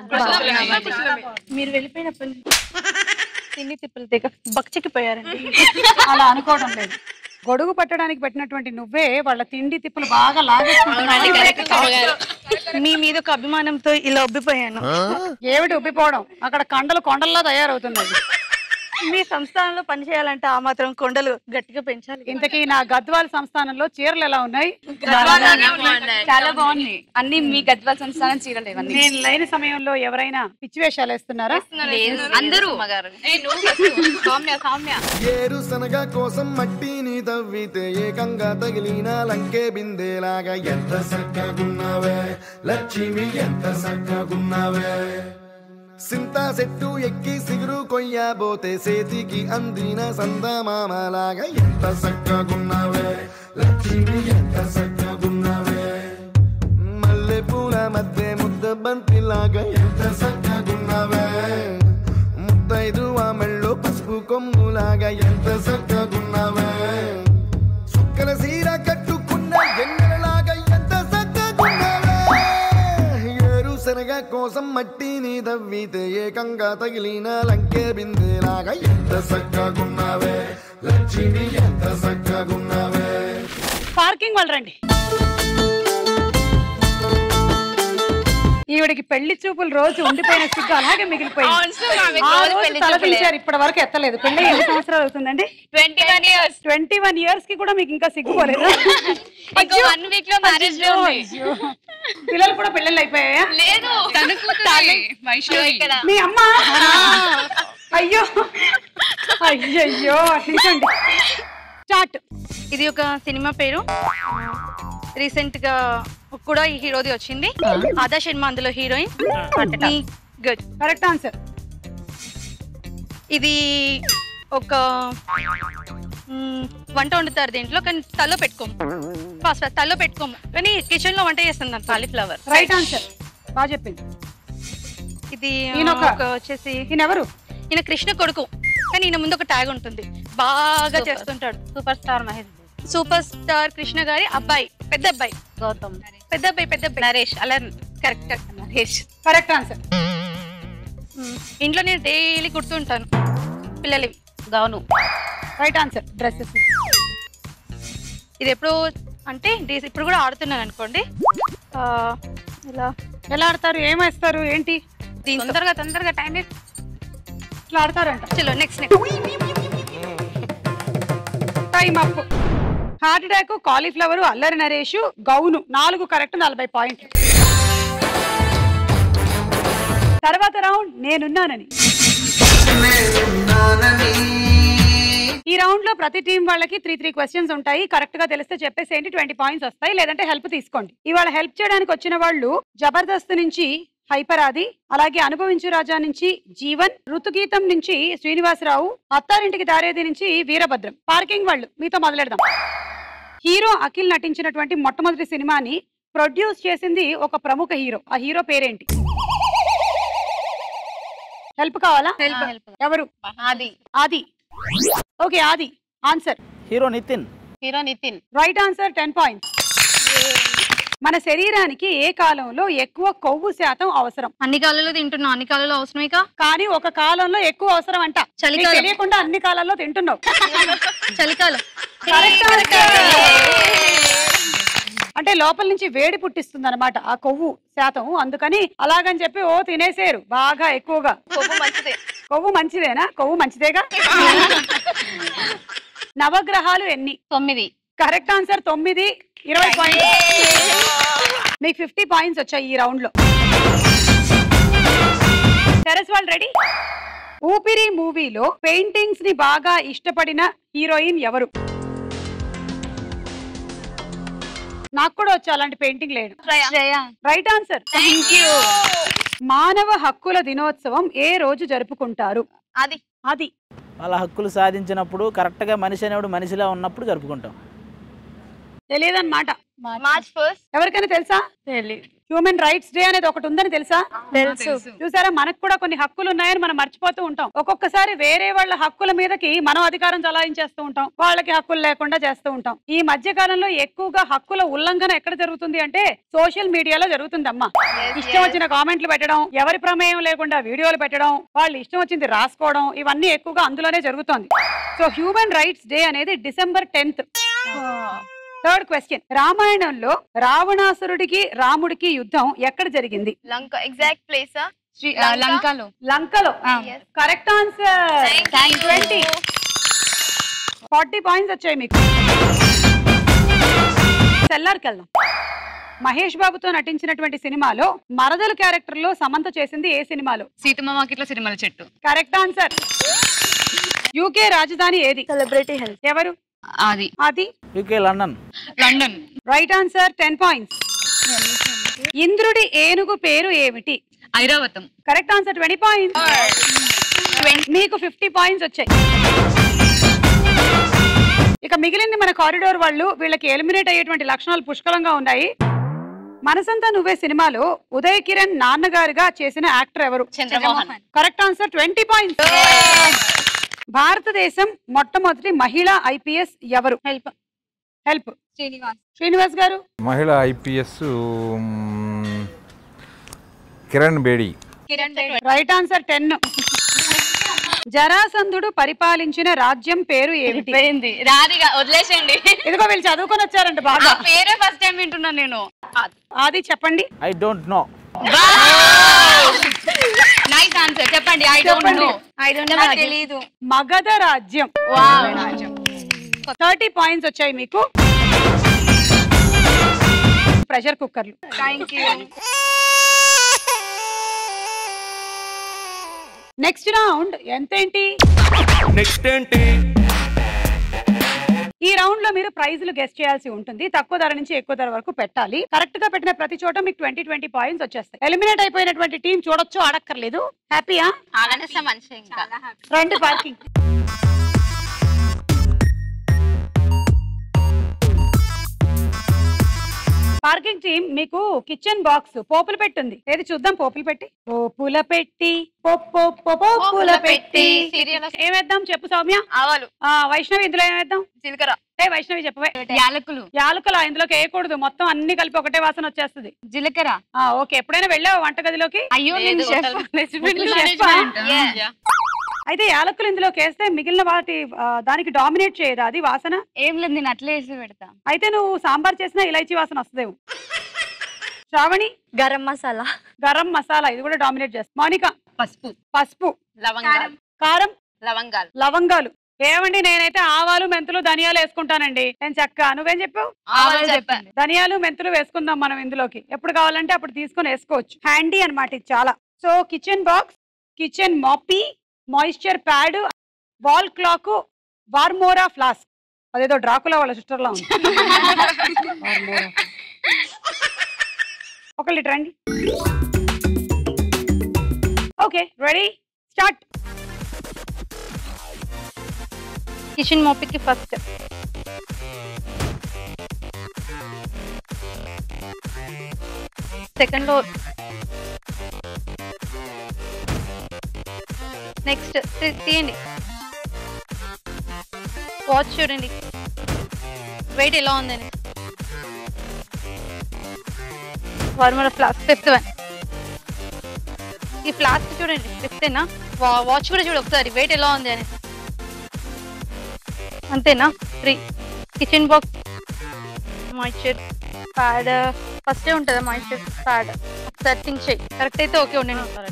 మీరు వెళ్ళిపోయినప్పుడు తిండి తిప్పులు దిగ బక్చికిపోయారండి అలా అనుకోవడం లేదు గొడుగు పట్టడానికి పెట్టినటువంటి నువ్వే వాళ్ళ తిండి తిప్పులు బాగా లాగేసుకుంటున్నావు మీ మీద ఒక అభిమానంతో ఇలా ఉబ్బిపోయాను ఏమిటి ఉబ్బిపోవడం అక్కడ కండలు కొండల్లా తయారవుతున్నాయి మీ సంస్థానంలో పనిచేయాలంటే ఆ మాత్రం కొండలు గట్టిగా పెంచాలి ఇంతకీ నా గద్వాల్ సంస్థానంలో చీరలు ఎలా ఉన్నాయి చాలా బాగుంది అన్ని మీ గద్వాల్ సంస్థానం చీరలు ఇవన్నీ నేను లేని సమయంలో ఎవరైనా పిచ్చి వేషాలు వేస్తున్నారా అందరూ సౌమ్య సౌమ్య ఏరుశనగ కోసం మట్టిని తవ్వితే ఏకంగా తగిలిన లంకే బిందేలాగా ఎంత చక్కగున్నావే లక్ష్మి ఎంత చక్కగున్నావే సింతా చెట్టు ఎక్కి సిగురు కొయ్యబోతే సేతికి అందిన సందమామలాగా ఎంత చక్కగున్నావే లక్ష్మి ఎంత చక్కగున్నావే మల్లె పూల మధ్య ముద్ద బంతిలాగా ఎంత చక్కగున్నావే ముద్దైదు ఆ మెళ్ళో పసుపు కొమ్ములాగా ఎంత చక్కగున్నావే చుక్కల సీర కట్టుకున్న ఎన్నెలలాగా ఎంత చక్కగున్నావే ఏరు శనగ కోసం మట్టిని తవ్వితే ఏకంగా తగిలిన లంకే బిందెలాగా ఎంత చక్కగున్నావే లక్ష్మి ఎంత చక్కగున్నావే పార్కింగ్ వాళ్ళు రండి ఈవిడికి పెళ్లి చూపులు రోజు ఉండిపోయిన సిగ్గు అలాగే మిగిలిపోయింది అవును సార్, ఆమెకు ఆ రోజు రోజు పెళ్లి తలదించారు ఇప్పటి వరకు ఎత్తలేదు పెళ్లి ఎన్ని సంవత్సరాలు అవుతుందండి twenty one years twenty one years కి కూడా మీకు ఇంకా సిగ్గుపోలేదా ఇంకో వన్ వీక్ లో మ్యారేజ్ అయ్యో, అయ్యో. పిల్లలు కూడా పెళ్ళిళ్ళు అయిపోయాయా లేదు తన కూతురే, వైష్ణవి. ఇక్కడ మీ అమ్మ అయ్యో అయ్యయ్యో అట్లించండి స్టార్ట్ ఇది ఒక సినిమా పేరు రీసెంట్ గా కూడా ఈ హీరోది వచ్చింది ఆదా శర్మ అందులో హీరోయిన్ గుడ్ కరెక్ట్ ఆన్సర్ ఇది ఒక మ్, వంట వండుతారు దీంట్లో కానీ తల్లో పెట్టుకోము ఫస్ట్ తల్లో పెట్టుకోము కానీ కిచెన్ లో వంట చేస్తుంది కాలీఫ్లవర్ రైట్ ఆన్సర్ బాగా చెప్పింది ఇది ఈయన ఒక- ఒక వచ్చేసి ఈయన ఎవరు ఈయన కృష్ణ కొడుకు కానీ ఈయన ముందు ఒక ట్యాగ్ ఉంటుంది బాగా చేస్తుంటాడు super star Mahesh super star Krishna గారి అబ్బాయి పెద్ద అబ్బాయి గౌతమ్ పెద్ద అబ్బాయి పెద్ద అబ్బాయి నరేష్ అలా కరెక్ట్ నరేష్ కరెక్ట్ ఆన్సర్ ఇంట్లో నేను డైలీ కుడుతుంటాను పిల్లలవి గౌను రైట్ ఆన్సర్ డ్రెస్సెస్ ఇది ఎప్పుడు అంటే డీ- ఇప్పుడు కూడా ఆడుతున్నాను అనుకోండి ఆ, ఇలా ఎలా ఆడతారు ఏమేస్తారు ఏంటి దీంతో తొందరగా తొందరగా టైం ఇట్లా ఆడతారంట చలో next next time up heart attack cauliflower Allari Naresh gown నాలుగు కరెక్ట్ నలభై పాయింట్లు తర్వాత రౌండ్ నేనున్నానని ఈ రౌండ్ లో ప్రతి టీం వాళ్ళకి త్రీ త్రీ క్వశ్చన్స్ ఉంటాయి కరెక్ట్ గా తెలిస్తే చెప్పేసేయండి ట్వంటీ పాయింట్స్ వస్తాయి లేదంటే హెల్ప్ తీసుకోండి ఇవాళ హెల్ప్ చేయడానికి వచ్చిన వాళ్ళు జబర్దస్త్ నుంచి హైపరాది అలాగే అనుభవించు రాజా నుంచి జీవన్ ఋతుగీతం నుంచి శ్రీనివాసరావు అత్తారింటికి దారేది నుంచి వీరభద్రం పార్కింగ్ వాళ్ళు మీతో మొదలెడదాం హీరో అఖిల్ నటించినటువంటి మొట్టమొదటి సినిమాని ప్రొడ్యూస్ చేసింది ఒక ప్రముఖ హీరో ఆ హీరో పేరేంటి హెల్ప్ కావాలా ఎవరు ఆది Aadi okay Aadi answer hero Nitin hero Nitin right answer ten points మన శరీరానికి ఏ కాలంలో ఎక్కువ కొవ్వు శాతం అవసరం అన్ని కాలంలో తింటున్నాం అన్ని కాలంలో అవసరమేగా కానీ ఒక కాలంలో ఎక్కువ అవసరం అంట చలికాలం. నీకు తెలియకుండా అన్ని కాలాల్లో తింటున్నావు చలికాలం Correct answer. అంటే లోపల నుంచి వేడి పుట్టిస్తుంది అనమాట ఆ కొవ్వు శాతం అందుకని అలాగని చెప్పి ఓ తినేసేరు బాగా ఎక్కువగా కొవ్వు మంచిదే కొవ్వు మంచిదేనా కొవ్వు మంచిదేగా నవగ్రహాలు ఎన్ని తొమ్మిది కరెక్ట్ ఆన్సర్ తొమ్మిది ఇరవై పాయింట్స్ మీకు ఫిఫ్టీ పాయింట్స్ వచ్చాయి ఈ రౌండ్ లో టెరస్ వాళ్ళు రెడీ ఊపిరి మూవీలో పెయింటింగ్స్ ని బాగా ఇష్టపడిన హీరోయిన్ ఎవరు నాకు కూడా వచ్చి అలాంటి పెయింటింగ్ లేడు రైట్ ఆన్సర్ థ్యాంక్ యూ మానవ హక్కుల దినోత్సవం ఏ రోజు జరుపుకుంటారు అది అది వాళ్ళ హక్కులు సాధించినప్పుడు కరెక్ట్గా మనిషి అనేవాడు మనిషిలా ఉన్నప్పుడు జరుపుకుంటాం తెలియదన్నమాట మార్చ్ ఫస్ట్ ఎవరికైనా తెలుసా హ్యూమన్ రైట్స్ డే అనేది ఒకటి ఉందని తెలుసా తెలుసు. చూసారా మనకు కూడా కొన్ని హక్కులు ఉన్నాయని మనం మర్చిపోతూ ఉంటాం ఒక్కొక్కసారి వేరే వాళ్ళ హక్కుల మీదకి మనం అధికారం చలాయించేస్తూ ఉంటాం వాళ్ళకి హక్కులు లేకుండా చేస్తూ ఉంటాం ఈ మధ్య కాలంలో ఎక్కువగా హక్కుల ఉల్లంఘన ఎక్కడ జరుగుతుంది అంటే సోషల్ మీడియాలో జరుగుతుంది అమ్మా ఇష్టం వచ్చిన కామెంట్లు పెట్టడం ఎవరి ప్రమేయం లేకుండా వీడియోలు పెట్టడం వాళ్ళు ఇష్టం వచ్చింది రాసుకోవడం ఇవన్నీ ఎక్కువగా అందులోనే జరుగుతోంది సో హ్యూమన్ రైట్స్ డే అనేది డిసెంబర్ టెన్త్ థర్డ్ క్వశ్చన్ రామాయణంలో రావణాసురుడికి రాముడికి యుద్ధం ఎక్కడ జరిగింది లంక ఎగ్జాక్ట్ ప్లేసా ఆ, లంకలో లంకలో correct answer twenty forty points వచ్చాయి మీకు సెల్లార్కి వెళ్దాం మహేష్ బాబుతో నటించినటువంటి సినిమాలో మరదలు క్యారెక్టర్ లో సమంత చేసింది ఏ సినిమాలో సీతమ్మ వాకిట్లో సిరిమల చెట్టు కరెక్ట్ ఆన్సర్ యూకే రాజధాని ఏది సెలబ్రిటీ హెల్త్ ఎవరు అది అది UK London London right answer ten points ఇంద్రుడి ఏనుగు పేరు ఏమిటి Airavatham correct answer twenty points మీకు ఫిఫ్టీ పాయింట్స్ వచ్చాయి ఇక మిగిలింది మన కారిడోర్ వాళ్ళు వీళ్ళకి ఎలిమినేట్ అయ్యేటువంటి లక్షణాలు పుష్కలంగా ఉన్నాయి మనసంతా నువ్వే సినిమాలో ఉదయ్ కిరణ్ నాన్నగారుగా చేసిన యాక్టర్ ఎవరు Chandramohan. Correct answer twenty points భారతదేశం మొట్టమొదటి మహిళా ఐపీఎస్ ఎవరు హెల్ప్ హెల్ప్ శ్రీనివాస్ శ్రీనివాస్ గారు మహిళ IPS Kiran Bedi right answer ten జరాసంధుడు పరిపాలించిన రాజ్యం పేరు ఏమిటి పోయింది రాదిగా వదిలేసండి ఇదిగో వీళ్ళు చదువుకొని వచ్చారంట బాగా ఆ పేరే ఫస్ట్ టైం వింటున్నాను నేను అది చెప్పండి I don't know nice answer చెప్పండి ఐ డోంట్ చెప్పండి. Know I don't know. నాకు తెలీదు మగధ రాజ్యం థర్టీ పాయింట్స్ వచ్చాయి మీకు ప్రెషర్ కుక్కర్లు థ్యాంక్ యూ నెక్స్ట్ రౌండ్ ఎంతేంటి నెక్స్ట్ ఏంటి ఈ రౌండ్ లో మీరు ప్రైజులు గెస్ట్ చేయాల్సి ఉంటుంది తక్కువ ధర నుంచి ఎక్కువ ధర వరకు పెట్టాలి కరెక్ట్ గా పెట్టిన ప్రతి చోట మీకు ట్వంటీ ట్వంటీ పాయింట్స్ వచ్చేస్తాయి ఎలిమినేట్ అయిపోయినటువంటి టీం చూడొచ్చు అడక్కర్లేదు హ్యాపీయా ఆడనిస్తే మంచిగా ఇంకా రండి పార్కింగ్ పార్కింగ్ టీం మీకు కిచెన్ బాక్స్ పోపులు పెట్టింది ఏది చూద్దాం పోపులు పెట్టి పోపుల పెట్టి పో- పో- పో- పోపుల పెట్టి ఏం వేద్దాం చెప్పు సౌమ్య ఆవాలు ఆ వైష్ణవి ఇందులో ఏం వేద్దాం జీలకర్ర ఏ వైష్ణవి చెప్పవే యాలకులు యాలకులు ఇందులోకి వేయకూడదు మొత్తం అన్ని కలిపి ఒకటే వాసన వచ్చేస్తుంది జీలకర్ర ఆ ఓకే ఎప్పుడైనా వెళ్ళావా వంటగదిలోకి అయ్యో లేదు, నేను chef. hotel Recipe Hotel management. management. Yeah. అయితే యాలకులు ఇందులోకి వేస్తే మిగిలిన వాటి ఆ, దానికి డామినేట్ చేయదు అది వాసన ఏం లేదు నేను అట్లే వేసి పెడతా అయితే నువ్వు సాంబార్ చేసిన ఇలైచీ వాసన వస్తుందేమో శ్రావణి గరం మసాలా గరం మసాలా ఇది కూడా డామినేట్ చేస్తుంది మౌనిక పసుపు పసుపు లవంగాలు కారం లవంగాలు లవంగాలు ఏమండి నేనైతే ఆవాలు మెంతులు ధనియాలు వేసుకుంటానండి నేను చక్క నువ్వేం చెప్పావు ఆవాలు చెప్పండి ధనియాలు మెంతులు వేసుకుందాం మనం ఇందులోకి ఎప్పుడు కావాలంటే అప్పుడు తీసుకొని వేసుకోవచ్చు హ్యాండీ అన్నమాట ఇది చాలా సో కిచెన్ బాక్స్ కిచెన్ మాపీ మాయిశ్చర్ ప్యాడ్ వాల్ క్లాక్ వార్మోరా ఫ్లాస్క్ అదేదో డ్రాకులా వాళ్ళ సిస్టర్లా ఉంది వార్మోరా. ఒక లీటర్ అండి ఓకే రెడీ స్టార్ట్ కిచెన్ మోపికి ఫస్ట్ సెకండ్ లో నెక్స్ట్ తీయండి వాచ్ చూడండి వెయిట్ ఎలా ఉందని వార్మర్ ఫ్లాస్క్ ఫిఫ్త్ వన్ ఈ ఫ్లాస్క్ చూడండి ఫిఫ్తేనా వాచ్ కూడా చూడు ఒకసారి వెయిట్ ఎలా ఉంది అని అంతేనా three kitchen box moisture pad ఫస్టే ఉంటుందా మాయిశ్చర్ ప్యాడ్ ఒకసారి థింక్ చేయి కరెక్ట్ అయితే ఓకే ఉండండి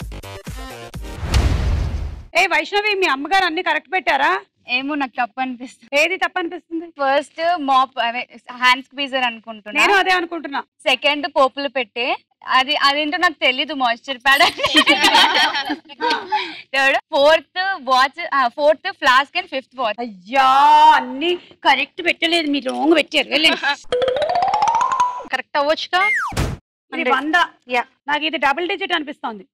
ఏ వైష్ణవి మీ అమ్మగారు అన్ని కరెక్ట్ పెట్టారా ఏమో నాకు తప్పు అనిపిస్తుంది ఏది తప్పు అనిపిస్తుంది ఫస్ట్ మాప్ అదే హ్యాండ్ స్క్వీజర్ అనుకుంటున్నా నేను అదే అనుకుంటున్నా సెకండ్ పోపులు పెట్టే అది అదేంటో నాకు తెలీదు moisture pad third fourth watch fourth flask and fifth watch అయ్యా అన్ని కరెక్ట్ పెట్టలేదు మీరు రాంగ్ పెట్టారు వెళ్ళండి కరెక్ట్ అవ్వచ్చుగా ఇది వంద నాకు ఇది డబుల్ డిజిట్ అనిపిస్తోంది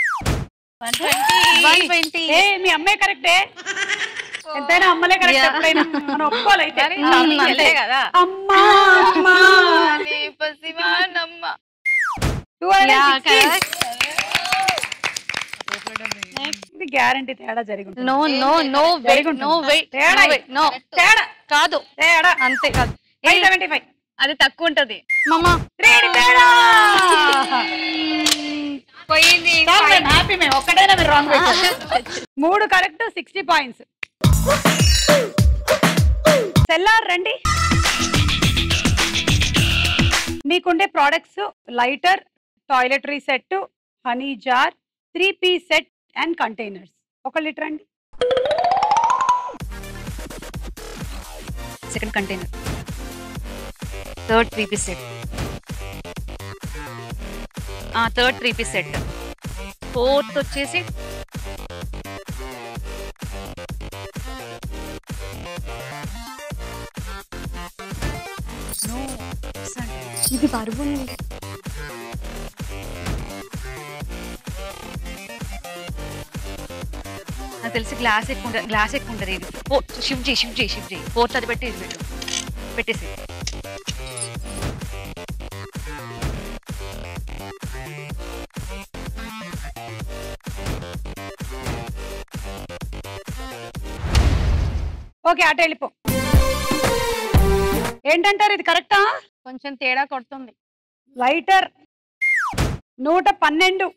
వన్ ట్వంటీ ఏ మీ అమ్మే కరెక్టే ఎంతైనా అమ్మలే కరెక్ట్ Yeah. ఎప్పుడైనా మనం ఒప్పుకోవాలైతే Mm, అంతే కదా అమ్మా అమ్మా పసివానమ్మ టూ హండ్రెడ్ Yeah, correct. ఇది గ్యారంటీ తేడా జరిగి ఉంటుంది. నో నో నో జరిగి వెయిట్ ఉంటుంది. నో వెయిట్ తేడా నో తేడా కాదు తేడా అంతే కాదు ఫైవ్ సెవెంటీ ఫైవ్ అది తక్కువ ఉంటది మామా త్రీ తేడా పోయింది చాలు మేము హ్యాపీ మేము ఒక్కటైనా మీరు రాంగ్ మూడు కరెక్ట్ సిక్స్టీ పాయింట్స్ సెల్లార్ రండి మీకుండే products lighter toiletry set honey jar three piece set and containers ఒక లీటర్ అండి second container third three piece set third three piece set fourth వచ్చేసి ఇది బరువు ఉంది నాకు తెలిసి గ్లాస్ ఎక్కువ ఉంటుంది గ్లాస్ ఎక్కువ ఉంటుంది ఇది ఫోర్త్ షిఫ్ట్ చేయి షిఫ్ట్ చేయి షిఫ్ట్ చేయి ఫోర్త్ అది పెట్టి ఇది పెట్టు పెట్టేసి ఓకే అటు వెళ్ళిపో ఏంటంటారు ఇది కరెక్టా కొంచెం తేడా కొడుతుంది లైటర్ నూట పన్నెండు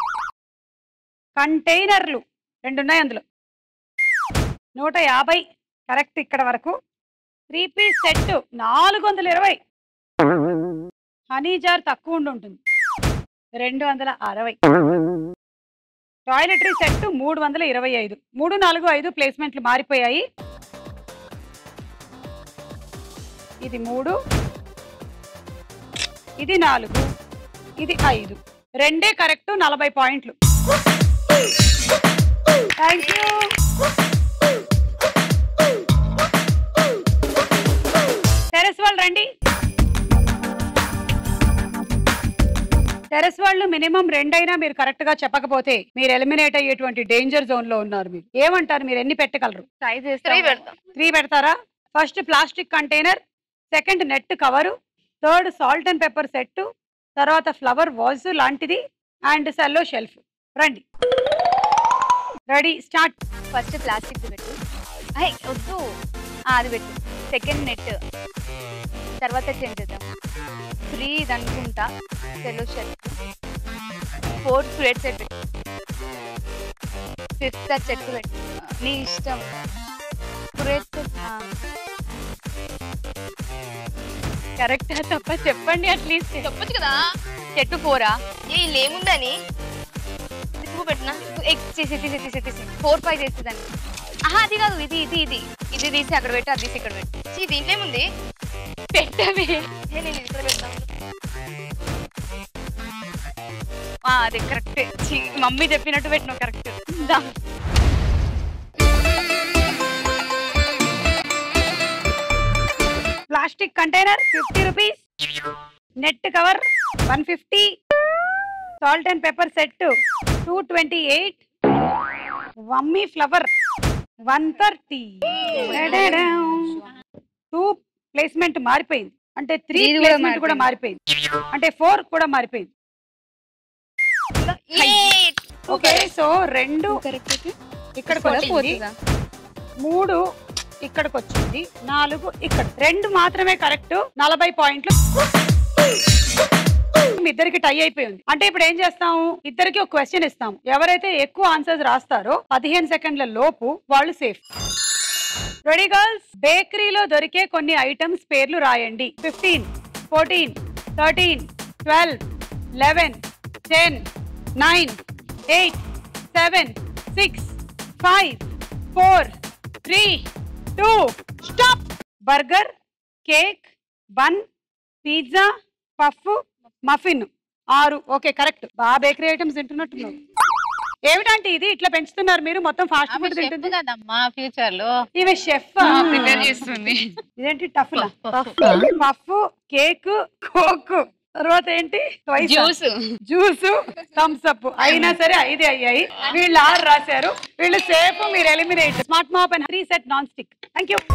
కంటైనర్లు రెండు ఉన్నాయి అందులో నూట యాభై కరెక్ట్ ఇక్కడ వరకు త్రీ పీస్ సెట్ నాలుగు వందల ఇరవై హనీ జార్ తక్కువ ఉండి ఉంటుంది రెండు వందల అరవై టాయిలెటరీ సెట్ మూడు వందల ఇరవై ఐదు మూడు నాలుగు ఐదు ప్లేస్మెంట్లు మారిపోయాయి ఇది మూడు ఇది నాలుగు ఇది ఐదు రెండే కరెక్ట్ నలభై పాయింట్లు థ్యాంక్ యూ టెరెస్ వాళ్ళు రండి టెరెస్ వాళ్ళు మినిమం రెండైనా మీరు కరెక్ట్ గా చెప్పకపోతే మీరు ఎలిమినేట్ అయ్యేటువంటి డేంజర్ జోన్ లో ఉన్నారు మీరు ఏమంటారు మీరు ఎన్ని పెట్టగలరు సైజ్ త్రీ పెడతాం త్రీ పెడతారా first plastic container second net cover third salt and pepper set తర్వాత ఫ్లవర్ వాజ్ లాంటిది అండ్ సెల్లో షెల్ఫ్ రండి రెడీ స్టార్ట్ ఫస్ట్ ప్లాస్టిక్ పెట్టు అయ్ వద్దు ఆ, అది పెట్టు సెకండ్ నెట్ తర్వాత చేంజ్ చేద్దాం త్రీ ఇది అనుకుంటా cello shelf fourth plate set పెట్టు ఫిఫ్త్ ఆ చెట్టు పెట్టు నీ ఇష్టం ప్లేట్ కరెక్ట్ తప్ప చెప్పండి అట్లీస్ట్ చెప్పొచ్చు కదా చెట్టు ఫోరా ఏ ఇలా ఏముందని ఎక్కువ పెట్టినా తీసి తీసి తీసి తీసి ఫోర్ ఫైవ్ చేసేదాన్ని ఆహా అది కాదు ఇది ఇది ఇది ఇది తీసి అక్కడ పెట్టు అది తీసి ఇక్కడ పెట్టు చీ, దీంట్లో ఏముంది పెట్టవే ఏ, నేను ఇది ఇక్కడ పెడతాను ఆ, అది కరెక్ట్ మమ్మీ చెప్పినట్టు పెట్టినావు కరెక్ట్ దా plastic container fifty rupees net cover one fifty salt and pepper set two twenty eight వమ్మీ flower one thirty two placement మారిపోయింది అంటే త్రీ ఇది కూడా ప్లేస్మెంట్ కూడా మారిపోయింది అంటే ఫోర్ కూడా మారిపోయింది ఓకే సో రెండు ఇక్కడికి వచ్చింది మూడు ఇక్కడికి వచ్చింది నాలుగు ఇక్కడ రెండు మాత్రమే కరెక్ట్ నలభై పాయింట్లు మీ ఇద్దరికి టై అయిపోయి ఉంది అంటే ఇప్పుడు ఏం చేస్తాము ఇద్దరికి ఒక క్వశ్చన్ ఇస్తాము ఎవరైతే ఎక్కువ ఆన్సర్స్ రాస్తారో పదిహేను సెకండ్ల లోపు వాళ్ళు సేఫ్ రెడీ గర్ల్స్ బేకరీలో దొరికే కొన్ని ఐటమ్స్ పేర్లు రాయండి fifteen fourteen thirteen twelve eleven ten nine eight seven six five four three two stop burger cake bun pizza puff muffin ఆరు ఓకే కరెక్ట్ బాగా బేకరీ ఐటమ్స్ తింటున్నట్టున్నారు ఏమిటంటే ఇది ఇట్లా పెంచుతున్నారు మీరు మొత్తం ఫాస్ట్ ఫుడ్ తింటుంది కదమ్మా ఫ్యూచర్ లో ఇవి షెఫ్ ప్రిపేర్ చేస్తుంది ఇదేంటి టఫ్ పఫ్ కేక్ కోక్ తర్వాత ఏంటి Juice. జ్యూస్ థమ్స్ అప్ అయినా సరే ఐదే అయ్యాయి వీళ్ళు ఆరు రాశారు వీళ్ళు సేఫ్ మీరు eliminate smart mop and three set non stick thank you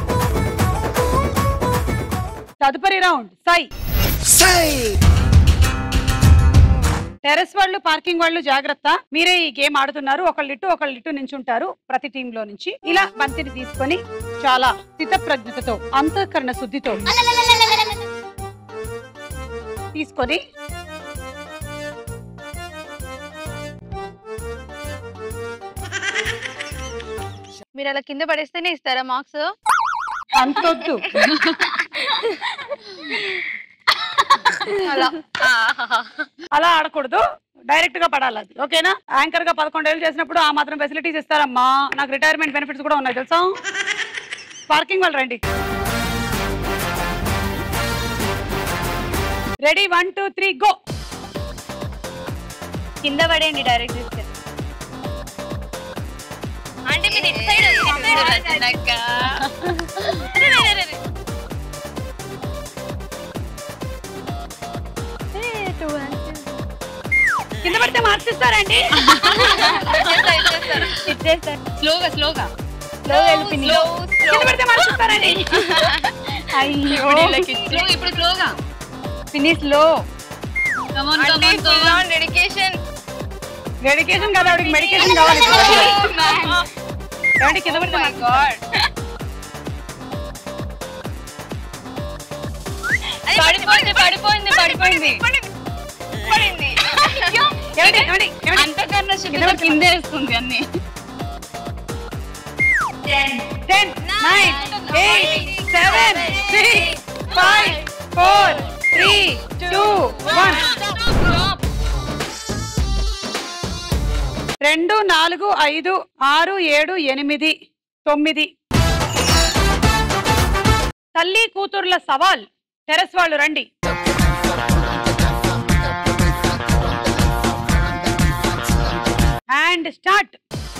తదుపరి రౌండ్ సై టెరెస్ వాళ్ళు పార్కింగ్ వాళ్ళు జాగ్రత్త మీరే ఈ గేమ్ ఆడుతున్నారు ఒకళ్ళు ఇటు ఒకళ్ళు ఇటు నించుంటారు ప్రతి టీమ్ లో నుంచి ఇలా బంతిని తీసుకొని చాలా స్థితప్రజ్ఞతతో అంతఃకరణ శుద్ధితో తీసుకొని మీరు అలా కింద పడేస్తేనే ఇస్తారా మార్క్స్ అంతొద్దు అలా అలా ఆడకూడదు డైరెక్ట్ గా పడాలి అది ఓకేనా యాంకర్ గా పదకొండేళ్ళు చేసినప్పుడు ఆ మాత్రం ఫెసిలిటీస్ ఇస్తారమ్మా నాకు రిటైర్మెంట్ బెనిఫిట్స్ కూడా ఉన్నాయి తెలుసా పార్కింగ్ వాళ్ళు రండి ready one two three go కింద పడేయండి డైరెక్ట్ తీసుకెళ్ళి అంటే మీరు ఇటు సైడ్ ఇటు సైడ్ రచనక్క. అరే, అరే, అరే, అరే. కింద పడితే మార్క్స్ ఇస్తారండి స్లోగా స్లోగా స్లో వెళ్ళిపోయింది కింద పడితే మార్క్స్ ఇస్తారండి అయ్యో స్లో ఇప్పుడు స్లోగా ఫినిష్ లో కమాన్ అంటే come on full on dedication. Dedication కదా ఆవిడకి మెడికేషన్ కావాలి ఏమండి కింద పడితే Oh my marks God. అది పడిపోయింది పడిపోయింది పడిపోయింది పడింది. ఏమండి ఏమండి ఏమండి అంతకన్నా శుద్ధిగా కిందే వేస్తుంది అన్ని ten nine eight seven six five four three two one రెండు నాలుగు ఐదు ఆరు ఏడు ఎనిమిది తొమ్మిది తల్లి కూతుర్ల సవాల్ టెరస్ వాళ్ళు రండి అండ్ స్టార్ట్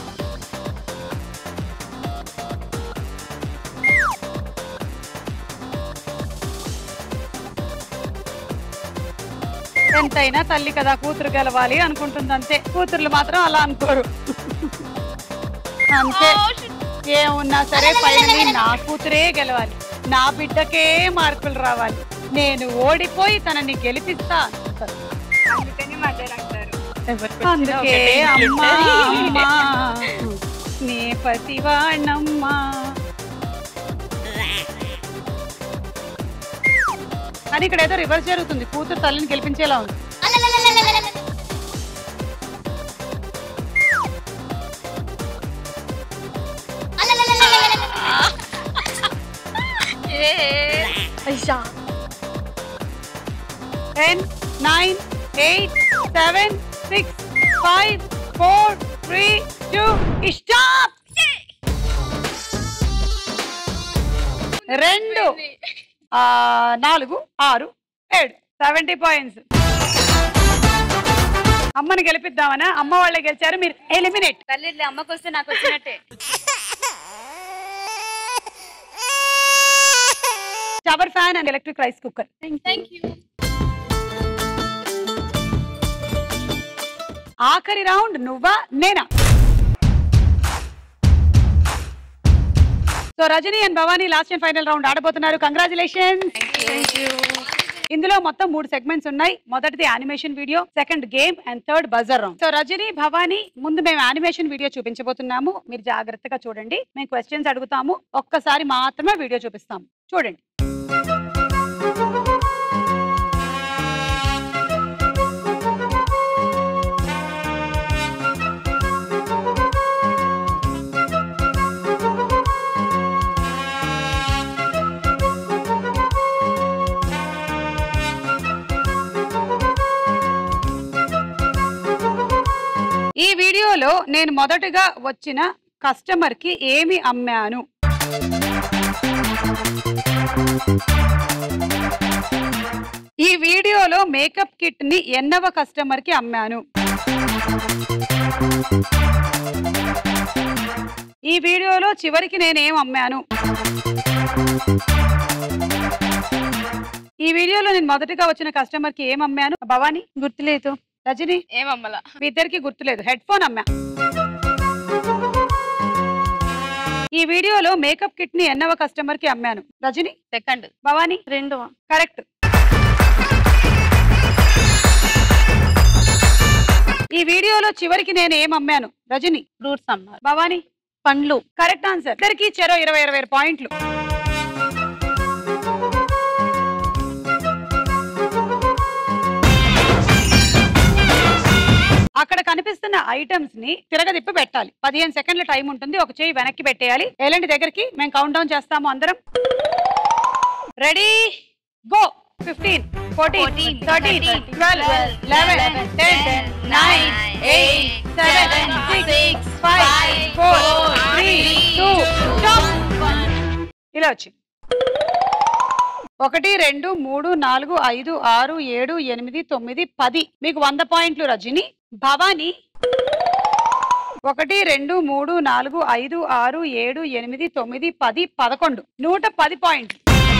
ఎంతైనా తల్లి కదా కూతురు గెలవాలి అనుకుంటుంది అంతే కూతుర్లు మాత్రం అలా అనుకోరు అంతే ఏమున్నా సరే ఫైనలీ నా కూతురే గెలవాలి నా బిడ్డకే మార్కులు రావాలి నేను ఓడిపోయి తనని గెలిపిస్తా అనుకుంటారు. అందుకని మధ్యలో అంటారు అందుకే అమ్మా అమ్మా నీ పతివాణమ్మా కానీ ఇక్కడ ఏదో రివర్స్ జరుగుతుంది కూతురు తల్లిని గెలిపించేలా ఉంది ten nine eight seven six five four three two stop రెండు ఆ, నాలుగు ఆరు ఏడు సెవెంటీ పాయింట్స్ అమ్మని గెలిపిద్దామనా అమ్మ వాళ్ళే గెలిచారు మీరు ఎలిమినేట్ తల్లి అమ్మకు వస్తే నాకు వచ్చినట్టే shower fan and electric rice cooker ఆఖరి రౌండ్ నువ్వా నేనా so Rajani and Bhavani last and final round ఆడబోతున్నారు కంగ్రాచులేషన్ ఇందులో మొత్తం మూడు సెగ్మెంట్స్ ఉన్నాయి మొదటిది animation video second game and third buzzer round so Rajani Bhavani ముందు మేము యానిమేషన్ వీడియో చూపించబోతున్నాము మీరు జాగ్రత్తగా చూడండి మేము క్వశ్చన్స్ అడుగుతాము ఒక్కసారి మాత్రమే వీడియో చూపిస్తాము చూడండి ఈ వీడియోలో నేను మొదటగా వచ్చిన కస్టమర్ కి ఏమి అమ్మాను ఈ వీడియోలో మేకప్ కిట్ ని ఎన్నవ కస్టమర్ కి అమ్మాను ఈ వీడియోలో చివరికి నేనేం అమ్మాను ఈ వీడియోలో నేను మొదటగా వచ్చిన కస్టమర్ కి ఏం అమ్మాను భవానీ గుర్తులేదు రజని ఏమమ్మలా మీ ఇద్దరికి గుర్తులేదు హెడ్ ఫోన్ అమ్మా ఈ వీడియోలో మేకప్ కిట్ ని ఎన్నవ కస్టమర్ కి అమ్మాను రజని సెకండ్ భవానీ రెండవ కరెక్ట్ ఈ వీడియోలో చివరికి నేను ఏం అమ్మాను రజని ఫ్రూట్స్ అమ్మారు భవాని పండ్లు కరెక్ట్ ఆన్సర్ ఇద్దరికి చెరో ఇరవై ఇరవై పాయింట్లు అక్కడ కనిపిస్తున్న ఐటమ్స్ ని తిరగదిప్పి పెట్టాలి పదిహేను సెకండ్ల టైం ఉంటుంది ఒక చేయి వెనక్కి పెట్టేయాలి ఎలాంటి దగ్గరికి మేము కౌంట్ డౌన్ చేస్తాము అందరం ready go fifteen fourteen thirteen twelve eleven ten nine eight seven six five four three two ఇలా వచ్చి ఒకటి రెండు మూడు నాలుగు ఐదు ఆరు ఏడు ఎనిమిది తొమ్మిది పది మీకు వంద పాయింట్లు రజని భవాని ఒకటి రెండు మూడు నాలుగు ఐదు ఆరు ఏడు ఎనిమిది తొమ్మిది పది పదకొండు నూట పది పాయింట్లు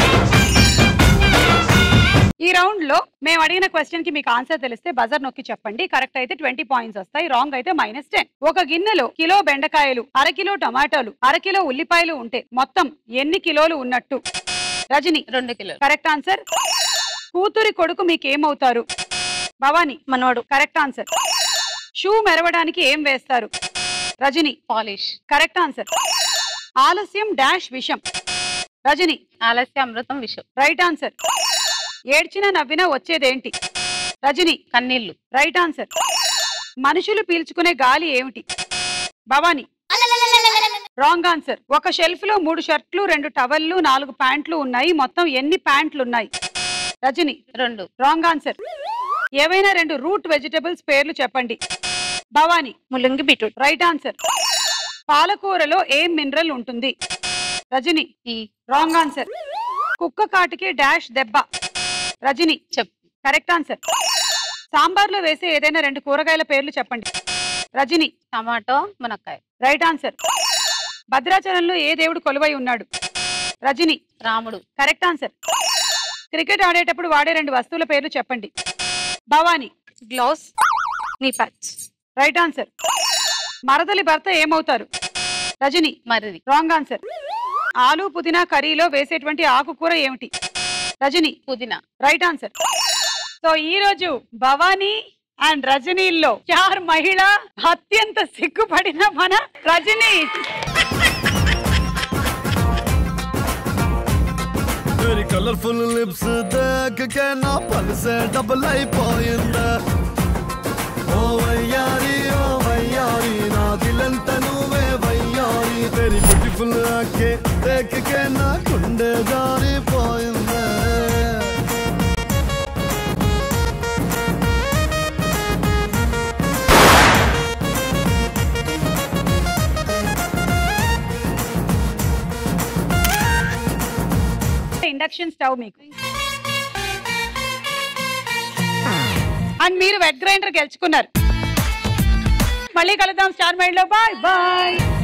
ఈ రౌండ్ లో మేము అడిగిన క్వశ్చన్ కి మీకు ఆన్సర్ తెలిస్తే బజర్ నొక్కి చెప్పండి కరెక్ట్ అయితే ట్వంటీ పాయింట్స్ వస్తాయి రాంగ్ అయితే మైనస్ టెన్ ఒక గిన్నెలో కిలో బెండకాయలు అరకిలో టమాటాలు అరకిలో ఉల్లిపాయలు ఉంటే మొత్తం ఎన్ని కిలోలు ఉన్నట్టు రజని రెండు కిలోలు కరెక్ట్ ఆన్సర్ కూతురి కొడుకు మీకేమవుతారు భవాని మనోడు కరెక్ట్ ఆన్సర్ షూ మెరవడానికి ఏం వేస్తారు రజని పాలిష్ కరెక్ట్ ఆన్సర్ ఆలస్యం డాష్ విషం రజని ఆలస్య అమృతం విషం రైట్ ఆన్సర్ ఏడ్చిన నవ్వినా వచ్చేదేంటి రజని కన్నీళ్లు రైట్ ఆన్సర్ మనుషులు పీల్చుకునే గాలి ఏమిటి భవాని రాంగ్ ఆన్సర్ ఒక షెల్ఫ్ లో మూడు షర్ట్లు రెండు టవల్లు నాలుగు ప్యాంట్లు ఉన్నాయి మొత్తం ఎన్ని ప్యాంట్లు ఉన్నాయి రజని రెండు రాంగ్ ఆన్సర్ ఏవైనా రెండు రూట్ వెజిటబుల్స్ పేర్లు చెప్పండి భవాని ముల్లంగి బీట్రూట్ రైట్ ఆన్సర్ పాలకూరలో ఏం మినరల్ ఉంటుంది రజని రాంగ్ ఆన్సర్ కుక్క కాటికి డాష్ దెబ్బ రజని చెప్ కరెక్ట్ ఆన్సర్ సాంబార్లో వేసే ఏదైనా రెండు కూరగాయల పేర్లు చెప్పండి రజని టమాటో మునక్కాయ రైట్ ఆన్సర్ భద్రాచలంలో ఏ దేవుడు కొలువై ఉన్నాడు రజని రాముడు కరెక్ట్ ఆన్సర్ క్రికెట్ ఆడేటప్పుడు వాడే రెండు వస్తువుల పేర్లు చెప్పండి Bhavani gloves knee patch right answer మరదలి భర్త ఏమవుతారు రజని మరిది రాంగ్ ఆన్సర్ ఆలు పుదీనా కర్రీలో వేసేటువంటి ఆకుకూర ఏమిటి రజని పుదీనా రైట్ ఆన్సర్ సో ఈ రోజు భవానీ అండ్ రజనీల్లో చార్ మహిళ అత్యంత సిగ్గుపడిన మన రజనీ तेरी कलरफुल लिप्स देख के ना पल से डबल అయిపోయిందా ఓ వయ్యారి ఓ వయ్యారి నా దిలంత నువ్వే వయ్యారి तेरी బ్యూటిఫుల్ ఆకే देख के నా గుండె జారిపోయిందా ఇండక్షన్ స్టవ్ మీకు అండ్ మీరు వెట్ గ్రైండర్ గెలుచుకున్నారు మళ్ళీ కలుద్దాం స్టార్ మైండ్ లో బాయ్ బాయ్